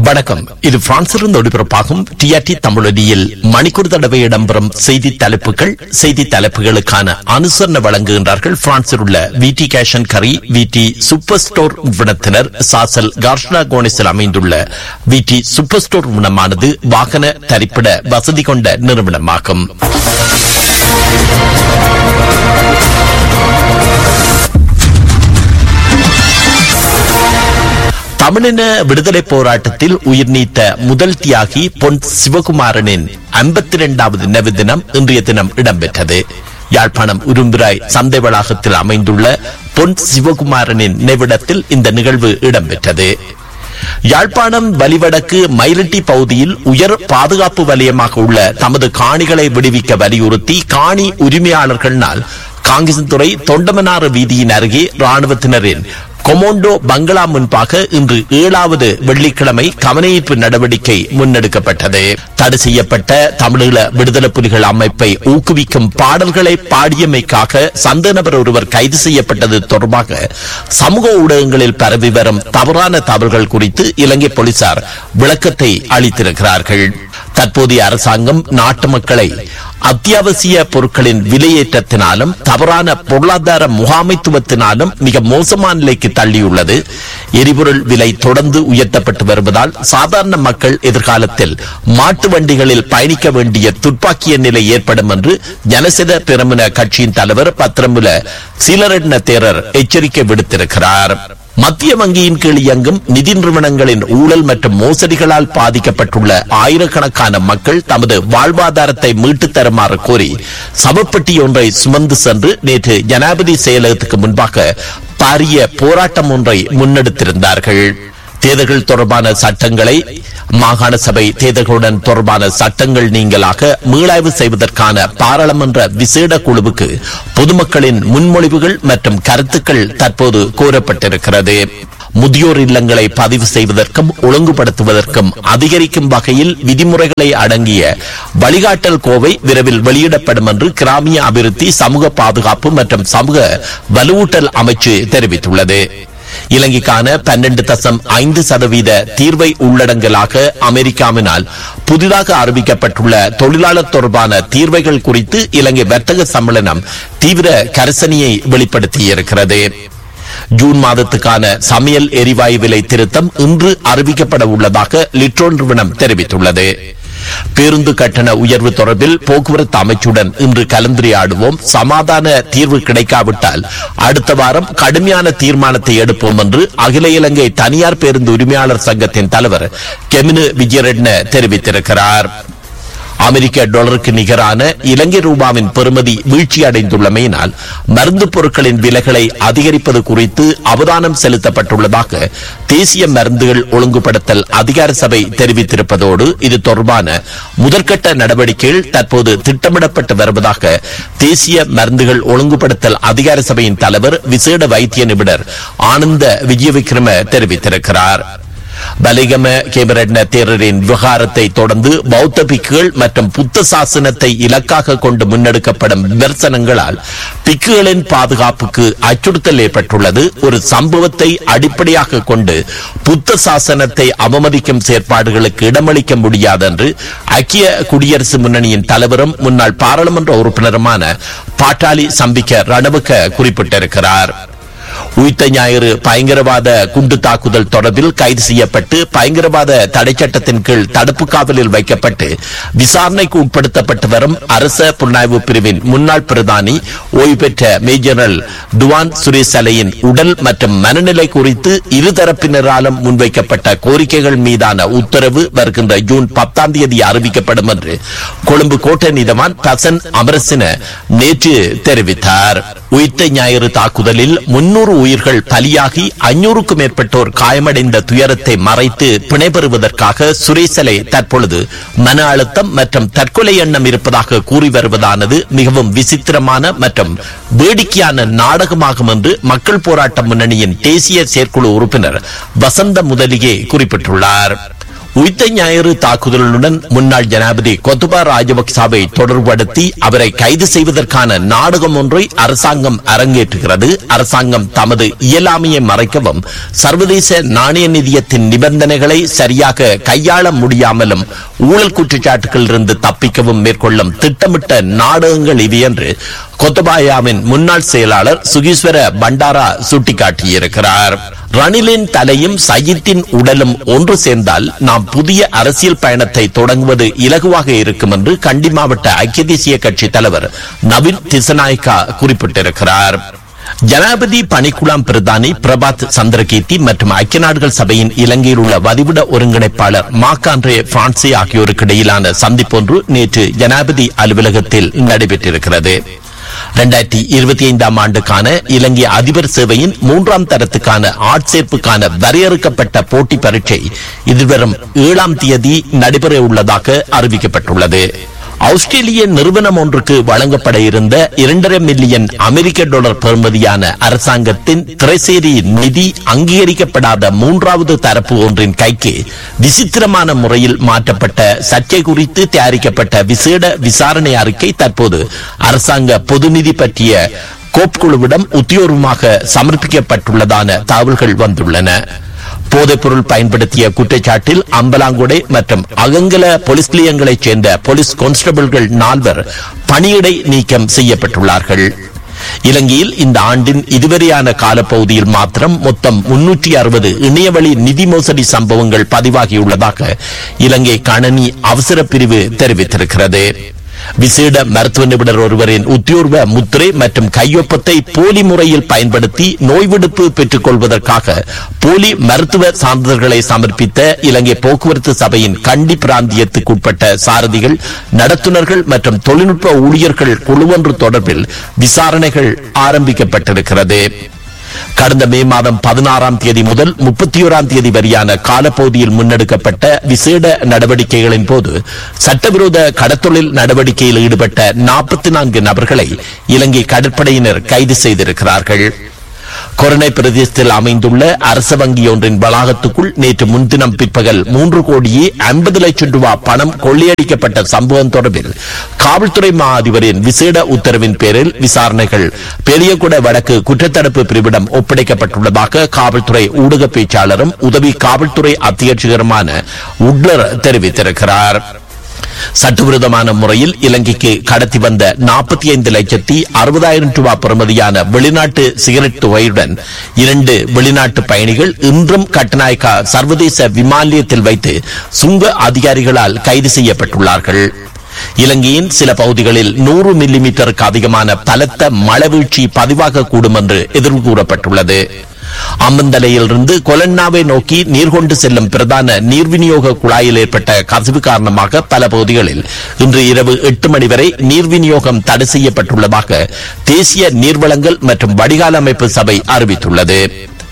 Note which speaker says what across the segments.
Speaker 1: வணக்கம் இது பிரான்சிலிருந்து ஒளிபரப்பாகும் டிஆர்டி தமிழொலியில் மணிக்கூர் தடவை இடம்பெறும் செய்தி தலைப்புகள் செய்தி தலைப்புகளுக்கான அனுசரணை வழங்குகின்றார்கள் பிரான்சில் உள்ள விடி கேஷன் கரி விடி சூப்பர் ஸ்டோர் நிறுவனத்தினர் சாசல் கார்ஷ்னா கோனிஸில் அமைந்துள்ள விடி சூப்பர் ஸ்டோர் நிறுவனமானது வாகன தரிப்பிட வசதி கொண்ட நிறுவனமாகும் தமிழின விடுதலை போராட்டத்தில் உயிர் நீத்த முதல் தியாகி பொன் சிவகுமாரனின் ஐம்பத்தி இரண்டாவது நினைவு தினம் இன்றைய தினம் இடம்பெற்றது யாழ்ப்பாணம் உரும்பிராய் சந்தை வளாகத்தில் அமைந்துள்ள பொன் சிவகுமாரனின் நினைவிடத்தில் இந்த நிகழ்வு இடம்பெற்றது யாழ்ப்பாணம் வலிவடக்கு மயிலட்டி பகுதியில் உயர் பாதுகாப்பு வலயமாக உள்ள தமது காணிகளை விடுவிக்க வலியுறுத்தி காணி உரிமையாளர்களால் காங்கிரசுத்துறை தொண்டமனாறு வீதியின் அருகே ராணுவத்தினரின் கொமோண்டோ பங்களா முன்பாக இன்று ஏழாவது வெள்ளிக்கிழமை கவனஈர்ப்பு நடவடிக்கை முன்னெடுக்கப்பட்டது தடை செய்யப்பட்ட தமிழீழ விடுதலை புலிகள் அமைப்பை ஊக்குவிக்கும் பாடல்களை பாடியமைக்காக சந்த நபர் ஒருவர் கைது செய்யப்பட்டது தொடர்பாக சமூக ஊடகங்களில் பரவி வரும் தவறான தவறுகள் குறித்து இலங்கை போலீசார் விளக்கத்தை அளித்திருக்கிறார்கள் தற்போதைய அரசாங்கம் நாட்டு மக்களை அத்தியாவசிய பொருட்களின் விலையேற்றத்தினாலும் தவறான பொருளாதார முகாமைத்துவத்தினாலும் மிக மோசமான நிலைக்கு தள்ளியுள்ளது எரிபொருள் விலை தொடர்ந்து உயர்த்தப்பட்டு வருவதால் சாதாரண மக்கள் எதிர்காலத்தில் மாட்டு வண்டிகளில் பயணிக்க வேண்டிய துப்பாக்கிய நிலை ஏற்படும் என்று ஜனசித பிரமுன கட்சியின் தலைவர் பத்திரமுல சீலரட்ன தேரர் எச்சரிக்கை விடுத்திருக்கிறார் மத்திய வங்கியின் கீழ் இயங்கும் நிதி நிறுவனங்களின் ஊழல் மற்றும் மோசடிகளால் பாதிக்கப்பட்டுள்ள ஆயிரக்கணக்கான மக்கள் தமது வாழ்வாதாரத்தை மீட்டுத் தருமாறு கோரி சவப்பெட்டி ஒன்றை சுமந்து சென்று நேற்று ஜனாதிபதி செயலகத்துக்கு முன்பாக பாரிய போராட்டம் ஒன்றை முன்னெடுத்திருந்தார்கள் தேர்தல்கள் தொடர்பான சட்டங்களை மாகாண சபை தேர்தல்களுடன் தொடர்பான சட்டங்கள் நீங்களாக மீளாய்வு செய்வதற்கான பாராளுமன்ற விசேட குழுவுக்கு பொதுமக்களின் முன்மொழிவுகள் மற்றும் கருத்துக்கள் தற்போது கோரப்பட்டிருக்கிறது முதியோர் இல்லங்களை பதிவு செய்வதற்கும் ஒழுங்குபடுத்துவதற்கும் அதிகரிக்கும் வகையில் விதிமுறைகளை அடங்கிய வழிகாட்டல் கோவை விரைவில் வெளியிடப்படும் என்று கிராமிய அபிவிருத்தி சமூக பாதுகாப்பு மற்றும் சமூக வலுவூட்டல் அமைச்சு தெரிவித்துள்ளது இலங்கைக்கான பன்னெண்டு தசம் ஐந்து சதவீத தீர்வை உள்ளடங்கலாக அமெரிக்காவினால் புதிதாக அறிவிக்கப்பட்டுள்ள தொழிலாளர் தொடர்பான தீர்வைகள் குறித்து இலங்கை வர்த்தக சம்மேளனம் தீவிர கரிசனையை வெளிப்படுத்தியிருக்கிறது ஜூன் மாதத்துக்கான சமையல் எரிவாயு விலை திருத்தம் இன்று அறிவிக்கப்பட உள்ளதாக லிட்ரோ நிறுவனம் தெரிவித்துள்ளது பேருந்து கட்டண உயர்வு தொடர்பில் போக்குவரத்து அமைச்சுடன் இன்று கலந்துரையாடுவோம் சமாதான தீர்வு கிடைக்காவிட்டால் அடுத்த வாரம் கடுமையான தீர்மானத்தை எடுப்போம் என்று அகில இலங்கை தனியார் பேருந்து உரிமையாளர் சங்கத்தின் தலைவர் கெமினு விஜயரெட்ன தெரிவித்திருக்கிறார் அமெரிக்க டாலருக்கு நிகரான இலங்கை ரூபாவின் பெறுமதி வீழ்ச்சி அடைந்துள்ளமையினால் மருந்து பொருட்களின் விலைகளை அதிகரிப்பது குறித்து அவதானம் செலுத்தப்பட்டுள்ளதாக தேசிய மருந்துகள் ஒழுங்குபடுத்தல் அதிகார சபை தெரிவித்திருப்பதோடு இது தொடர்பான முதற்கட்ட நடவடிக்கைகள் தற்போது திட்டமிடப்பட்டு வருவதாக தேசிய மருந்துகள் ஒழுங்குபடுத்தல் அதிகார சபையின் தலைவர் விசேட வைத்திய நிபுணர் ஆனந்த விஜயவிக்ரம தெரிவித்திருக்கிறார் பலிகம கேமரட்ன தேரரின் விவகாரத்தை தொடர்ந்து பௌத்த பிக்குகள் மற்றும் புத்த சாசனத்தை இலக்காக கொண்டு முன்னெடுக்கப்படும் விமர்சனங்களால் பிக்குகளின் பாதுகாப்புக்கு அச்சுறுத்தல் ஏற்பட்டுள்ளது ஒரு சம்பவத்தை அடிப்படையாக கொண்டு புத்த சாசனத்தை அவமதிக்கும் செயற்பாடுகளுக்கு இடமளிக்க முடியாது என்று ஐக்கிய குடியரசு முன்னணியின் தலைவரும் முன்னாள் பாராளுமன்ற உறுப்பினருமான பாட்டாளி சம்பிக்க ரணவுக்க குறிப்பிட்டிருக்கிறார் உயிர்த்த ஞாயிறு பயங்கரவாத குண்டு தாக்குதல் தொடர்பில் கைது செய்யப்பட்டு பயங்கரவாத தடை சட்டத்தின் கீழ் தடுப்பு காவலில் வைக்கப்பட்டு விசாரணைக்கு உட்படுத்தப்பட்டு வரும் அரச புலனாய்வு பிரிவின் முன்னாள் பிரதானி ஓய்வு பெற்ற மேஜரல் துவான் சுரேஷ் அலையின் உடல் மற்றும் மனநிலை குறித்து இருதரப்பினராலும் முன்வைக்கப்பட்ட கோரிக்கைகள் மீதான உத்தரவு வருகின்ற ஜூன் பத்தாம் தேதி அறிவிக்கப்படும் என்று கொழும்பு கோட்டை நீதவான் பசன் அமரசின நேற்று தெரிவித்தார் உயிர்த்த ஞாயிறு தாக்குதலில் முன்னூறு உயிர்கள் பலியாகி ஐநூறுக்கும் மேற்பட்டோர் காயமடைந்த துயரத்தை மறைத்து பிணை பெறுவதற்காக சுரேசலை தற்பொழுது மன அழுத்தம் மற்றும் தற்கொலை எண்ணம் இருப்பதாக கூறி வருவதானது மிகவும் விசித்திரமான மற்றும் வேடிக்கையான நாடகமாகும் என்று மக்கள் போராட்ட முன்னணியின் தேசிய செயற்குழு உறுப்பினர் வசந்த முதலியே குறிப்பிட்டுள்ளார் உயிர்த்த ஞாயிறு தாக்குதலுடன் முன்னாள் ஜனாதிபதி கொத்துபா ராஜபக்சாவை தொடர்படுத்தி அவரை கைது செய்வதற்கான நாடகம் ஒன்றை அரசாங்கம் அரங்கேற்றுகிறது அரசாங்கம் தமது இயலாமையை மறைக்கவும் சர்வதேச நாணய நிதியத்தின் நிபந்தனைகளை சரியாக கையாள முடியாமலும் ஊழல் குற்றச்சாட்டுகளிலிருந்து தப்பிக்கவும் மேற்கொள்ளும் திட்டமிட்ட நாடகங்கள் இது என்று கொத்தபாயாவின் முன்னாள் செயலாளர் சுகீஸ்வர பண்டாரா சுட்டிக்காட்டியிருக்கிறார் ரணிலின் தலையும் சயித்தின் உடலும் ஒன்று சேர்ந்தால் நாம் புதிய அரசியல் பயணத்தை தொடங்குவது இலகுவாக இருக்கும் என்று கண்டி மாவட்ட ஐக்கிய தேசிய கட்சி தலைவர் நவீன் திசநாயக்கா குறிப்பிட்டிருக்கிறார் ஜனாதிபதி பணிக்குழாம் பிரதானி பிரபாத் சந்திரகீர்த்தி மற்றும் ஐக்கிய நாடுகள் சபையின் இலங்கையில் உள்ள வதிவிட ஒருங்கிணைப்பாளர் மார்க்கான்ரே பிரான்சி ஆகியோருக்கு இடையிலான சந்திப்பொன்று நேற்று ஜனாதிபதி அலுவலகத்தில் நடைபெற்றிருக்கிறது இரண்டாயிரத்தி இருபத்தி ஐந்தாம் ஆண்டுக்கான இலங்கை அதிபர் சேவையின் மூன்றாம் தரத்துக்கான ஆட்சேர்ப்புக்கான வரையறுக்கப்பட்ட போட்டி பரீட்சை எதிர்வரும் ஏழாம் தேதி நடைபெற உள்ளதாக அறிவிக்கப்பட்டுள்ளது ஆஸ்திரேலிய நிறுவனம் ஒன்றுக்கு வழங்கப்பட இருந்த இரண்டரை மில்லியன் அமெரிக்க டாலர் பெறுமதியான அரசாங்கத்தின் திரைசேரி நிதி அங்கீகரிக்கப்படாத மூன்றாவது தரப்பு ஒன்றின் கைக்கு விசித்திரமான முறையில் மாற்றப்பட்ட சர்ச்சை குறித்து தயாரிக்கப்பட்ட விசேட விசாரணை அறிக்கை தற்போது அரசாங்க பொது நிதி பற்றிய கோப்குழுவிடம் உத்தியோகமாக சமர்ப்பிக்கப்பட்டுள்ளதான தகவல்கள் வந்துள்ளன போதைப்பொருள் பயன்படுத்திய குற்றச்சாட்டில் அம்பலாங்குடை மற்றும் அகங்கல போலீஸ் நிலையங்களைச் சேர்ந்த போலீஸ் கான்ஸ்டபிள்கள் நால்வர் பணியிடை நீக்கம் செய்யப்பட்டுள்ளார்கள் இலங்கையில் இந்த ஆண்டின் இதுவரையான காலப்பகுதியில் மாத்திரம் மொத்தம் முன்னூற்றி அறுபது இணையவழி நிதி மோசடி சம்பவங்கள் பதிவாகியுள்ளதாக இலங்கை கணனி அவசர பிரிவு தெரிவித்திருக்கிறது விசேட மருத்துவ நிபுணர் ஒருவரின் உத்தியோர்வ முத்திரை மற்றும் கையொப்பத்தை போலி முறையில் பயன்படுத்தி நோய் விடுப்பு பெற்றுக் கொள்வதற்காக போலி மருத்துவ சான்றிதழ்களை சமர்ப்பித்த இலங்கை போக்குவரத்து சபையின் கண்டி பிராந்தியத்துக்குட்பட்ட சாரதிகள் நடத்துனர்கள் மற்றும் தொழில்நுட்ப ஊழியர்கள் குழுவொன்று தொடர்பில் விசாரணைகள் ஆரம்பிக்கப்பட்டிருக்கிறது கடந்த மே மாதம் பதினாறாம் தேதி முதல் முப்பத்தி ஓராம் தேதி வரையான காலப்பகுதியில் முன்னெடுக்கப்பட்ட விசேட நடவடிக்கைகளின் போது சட்டவிரோத கடத்தொழில் நடவடிக்கையில் ஈடுபட்ட நாற்பத்தி நான்கு நபர்களை இலங்கை கடற்படையினர் கைது செய்திருக்கிறார்கள் கொரோனை பிரதேசத்தில் அமைந்துள்ள அரச வங்கி ஒன்றின் வளாகத்துக்குள் நேற்று முன்தினம் பிற்பகல் மூன்று கோடியே ஐம்பது லட்சம் ரூபாய் பணம் கொள்ளையடிக்கப்பட்ட சம்பவம் தொடர்பில் காவல்துறை மா அதிபரின் விசேட உத்தரவின் பேரில் விசாரணைகள் பெரியகுட வடக்கு குற்றத்தடுப்பு பிரிவிடம் ஒப்படைக்கப்பட்டுள்ளதாக காவல்துறை ஊடக பேச்சாளரும் உதவி காவல்துறை அத்தியட்சகருமான உட்லர் தெரிவித்திருக்கிறார் சட்டவிரோதமான முறையில் இலங்கைக்கு கடத்தி வந்த நாற்பத்தி ஐந்து லட்சத்தி அறுபதாயிரம் ரூபாய் பெறுமதியான வெளிநாட்டு சிகரெட் தொகையுடன் இரண்டு வெளிநாட்டு பயணிகள் இன்றும் கட்டநாயக்கா சர்வதேச விமானியத்தில் வைத்து சுங்க அதிகாரிகளால் கைது செய்யப்பட்டுள்ளார்கள் இலங்கையின் சில பகுதிகளில் நூறு மில்லி மீட்டருக்கு அதிகமான பலத்த மழை பதிவாகக்கூடும் என்று எதிர்வு கூறப்பட்டுள்ளது அம்மந்தலையிலிருந்து கொலன்னாவை நோக்கி நீர் கொண்டு செல்லும் பிரதான நீர் விநியோக குழாயில் ஏற்பட்ட கசிவு காரணமாக பல பகுதிகளில் இன்று இரவு எட்டு மணி வரை நீர் விநியோகம் தடை செய்யப்பட்டுள்ளதாக தேசிய நீர்வளங்கள் மற்றும் வடிகால் அமைப்பு சபை அறிவித்துள்ளது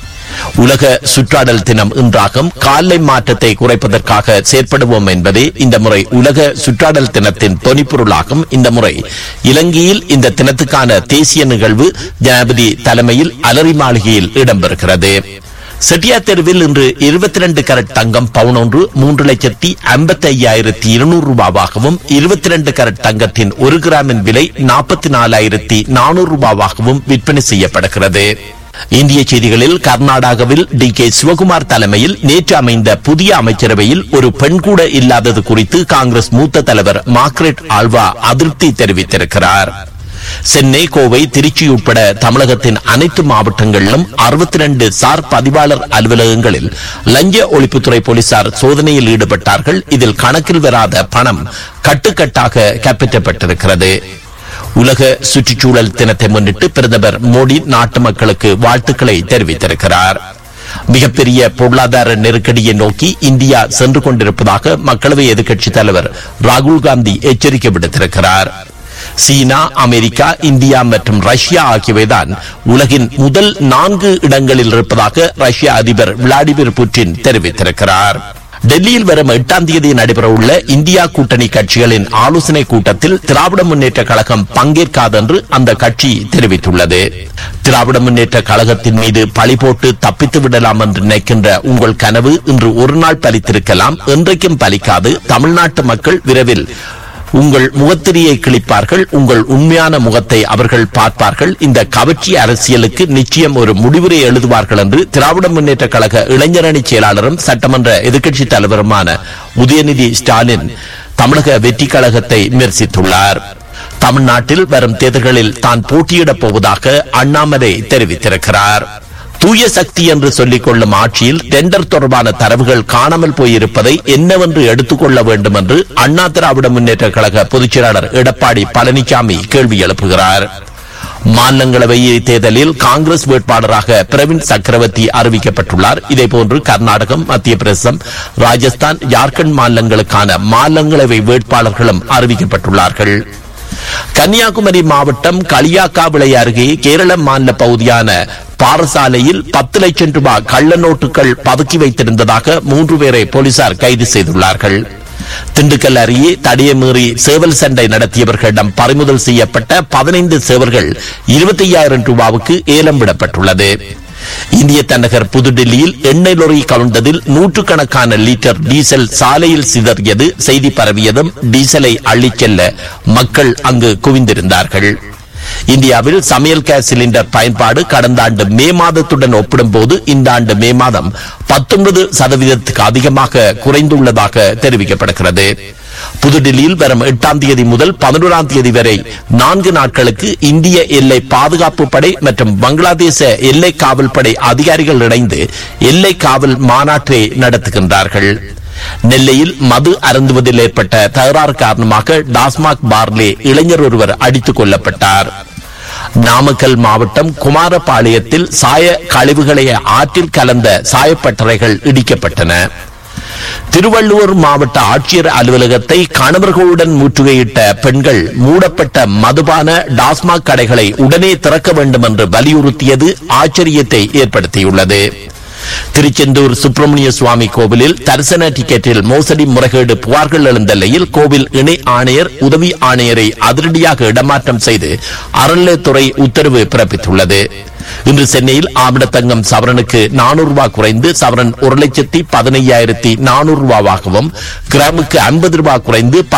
Speaker 1: உலக சுற்றாடல் தினம் இன்றாகும் காலை மாற்றத்தை குறைப்பதற்காக செயற்படுவோம் என்பதே இந்த முறை உலக சுற்றாடல் தினத்தின் தொனிப்பொருளாகும் இந்த முறை இலங்கையில் இந்த தினத்துக்கான தேசிய நிகழ்வு ஜனாதிபதி தலைமையில் அலரி மாளிகையில் இடம்பெறுகிறது செட்டியார் தெருவில் இன்று இருபத்தி ரெண்டு கரட் தங்கம் பவுன் ஒன்று மூன்று லட்சத்தி ஐம்பத்தி ஐயாயிரத்தி இருநூறு ரூபாவாகவும் இருபத்தி ரெண்டு கரட் தங்கத்தின் ஒரு கிராமின் விலை நாற்பத்தி நாலாயிரத்தி நானூறு ரூபாவாகவும் விற்பனை செய்யப்படுகிறது இந்திய செய்திகளில் கர்நாடகாவில் டி கே சிவகுமார் தலைமையில் நேற்று அமைந்த புதிய அமைச்சரவையில் ஒரு பெண் கூட இல்லாதது குறித்து காங்கிரஸ் மூத்த தலைவர் மார்க்ரெட் ஆல்வா அதிருப்தி தெரிவித்திருக்கிறார் சென்னை கோவை திருச்சி உட்பட தமிழகத்தின் அனைத்து மாவட்டங்களிலும் அறுபத்தி ரெண்டு சார் பதிவாளர் அலுவலகங்களில் லஞ்ச ஒழிப்புத்துறை போலீசார் சோதனையில் ஈடுபட்டார்கள் இதில் கணக்கில் வராத பணம் கட்டுக்கட்டாக கைப்பற்றப்பட்டிருக்கிறது உலக சுற்றுச்சூழல் தினத்தை முன்னிட்டு பிரதமர் மோடி நாட்டு மக்களுக்கு வாழ்த்துக்களை தெரிவித்திருக்கிறார் மிகப்பெரிய பொருளாதார நெருக்கடியை நோக்கி இந்தியா சென்று கொண்டிருப்பதாக மக்களவை எதிர்க்கட்சித் தலைவர் ராகுல் காந்தி எச்சரிக்கை விடுத்திருக்கிறார் சீனா அமெரிக்கா இந்தியா மற்றும் ரஷ்யா ஆகியவைதான் உலகின் முதல் நான்கு இடங்களில் இருப்பதாக ரஷ்ய அதிபர் விளாடிமிர் புட்டின் தெரிவித்திருக்கிறார் டெல்லியில் வரும் எட்டாம் தேதி நடைபெறவுள்ள இந்தியா கூட்டணி கட்சிகளின் ஆலோசனை கூட்டத்தில் திராவிட முன்னேற்ற கழகம் பங்கேற்காதென்று அந்த கட்சி தெரிவித்துள்ளது திராவிட முன்னேற்ற கழகத்தின் மீது பழி போட்டு தப்பித்து விடலாம் என்று நினைக்கின்ற உங்கள் கனவு இன்று ஒரு நாள் பலித்திருக்கலாம் என்றைக்கும் பலிக்காது தமிழ்நாட்டு மக்கள் விரைவில் உங்கள் முகத்திரியை கிழிப்பார்கள் உங்கள் உண்மையான முகத்தை அவர்கள் பார்ப்பார்கள் இந்த கவர்ச்சி அரசியலுக்கு நிச்சயம் ஒரு முடிவுரை எழுதுவார்கள் என்று திராவிட முன்னேற்ற கழக இளைஞரணி செயலாளரும் சட்டமன்ற எதிர்க்கட்சித் தலைவருமான உதயநிதி ஸ்டாலின் தமிழக வெற்றி கழகத்தை விமர்சித்துள்ளார் தமிழ்நாட்டில் வரும் தேர்தல்களில் தான் போட்டியிடப் போவதாக அண்ணாமலை தெரிவித்திருக்கிறார் தூய சக்தி என்று சொல்லிக் கொள்ளும் ஆட்சியில் டெண்டர் தொடர்பான தரவுகள் காணாமல் போயிருப்பதை என்னவென்று எடுத்துக்கொள்ள வேண்டும் என்று அண்ணா திராவிட முன்னேற்ற கழக பொதுச் செயலாளர் எடப்பாடி பழனிசாமி கேள்வி எழுப்புகிறார் மாநிலங்களவை தேர்தலில் காங்கிரஸ் வேட்பாளராக பிரவீன் சக்கரவர்த்தி அறிவிக்கப்பட்டுள்ளார் இதேபோன்று கர்நாடகம் மத்திய பிரதேசம் ராஜஸ்தான் ஜார்க்கண்ட் மாநிலங்களுக்கான மாநிலங்களவை வேட்பாளர்களும் அறிவிக்கப்பட்டுள்ளார்கள் கன்னியாகுமரி மாவட்டம் களியாக்காவிளை அருகே கேரள மாநில பகுதியான பாரசாலையில் பத்து லட்சம் ரூபாய் கள்ள நோட்டுகள் பதுக்கி வைத்திருந்ததாக மூன்று பேரை போலீசார் கைது செய்துள்ளார்கள் திண்டுக்கல் அருகே தடையை மீறி சேவல் சண்டை நடத்தியவர்களிடம் பறிமுதல் செய்யப்பட்ட பதினைந்து சேவல்கள் இருபத்தி ஐயாயிரம் ரூபாவுக்கு ஏலம் விடப்பட்டுள்ளது இந்திய தலைநகர் புதுடில்லியில் எண்ணெய் லொரி கவிழ்ந்ததில் நூற்றுக்கணக்கான லிட்டர் டீசல் சாலையில் சிதறியது செய்தி பரவியதும் டீசலை அள்ளிச் செல்ல மக்கள் அங்கு குவிந்திருந்தார்கள் இந்தியாவில் சமையல் கேஸ் சிலிண்டர் பயன்பாடு கடந்த ஆண்டு மே மாதத்துடன் ஒப்பிடும்போது இந்த ஆண்டு மே மாதம் பத்தொன்பது சதவீதத்துக்கு அதிகமாக குறைந்துள்ளதாக தெரிவிக்கப்படுகிறது புதுடில்லியில் வரும் எட்டாம் தேதி முதல் பதினோராம் தேதி வரை நான்கு நாட்களுக்கு இந்திய எல்லை பாதுகாப்பு படை மற்றும் பங்களாதேச எல்லை காவல் படை அதிகாரிகள் இணைந்து எல்லை காவல் மாநாட்டை நடத்துகின்றார்கள் நெல்லையில் மது அருந்துவதில் ஏற்பட்ட தகராறு காரணமாக டாஸ்மாக் பார்லே இளைஞர் ஒருவர் அடித்துக் கொல்லப்பட்டார் நாமக்கல் மாவட்டம் குமாரபாளையத்தில் சாய கழிவுகளை ஆற்றில் கலந்த சாயப்பட்டறைகள் இடிக்கப்பட்டன திருவள்ளூர் மாவட்ட ஆட்சியர் அலுவலகத்தை கணவர்களுடன் முற்றுகையிட்ட பெண்கள் மூடப்பட்ட மதுபான டாஸ்மாக் கடைகளை உடனே திறக்க வேண்டும் என்று வலியுறுத்தியது ஆச்சரியத்தை ஏற்படுத்தியுள்ளது திருச்செந்தூர் சுப்பிரமணிய சுவாமி கோவிலில் தரிசன டிக்கெட்டில் மோசடி முறைகேடு புகார்கள் எழுந்த நிலையில் கோவில் இணை ஆணையர் உதவி ஆணையரை அதிரடியாக இடமாற்றம் செய்து அறநிலையத்துறை உத்தரவு பிறப்பித்துள்ளது இன்று சென்னையில் ஆமிடத்தங்கம் சவரனுக்கு நானூறு ரூபாய் குறைந்து சவரன் ஒரு லட்சத்தி பதினையாயிரத்தி நானூறு ரூபாவாகவும் கிராமுக்கு ஐம்பது ரூபாய் குறைந்து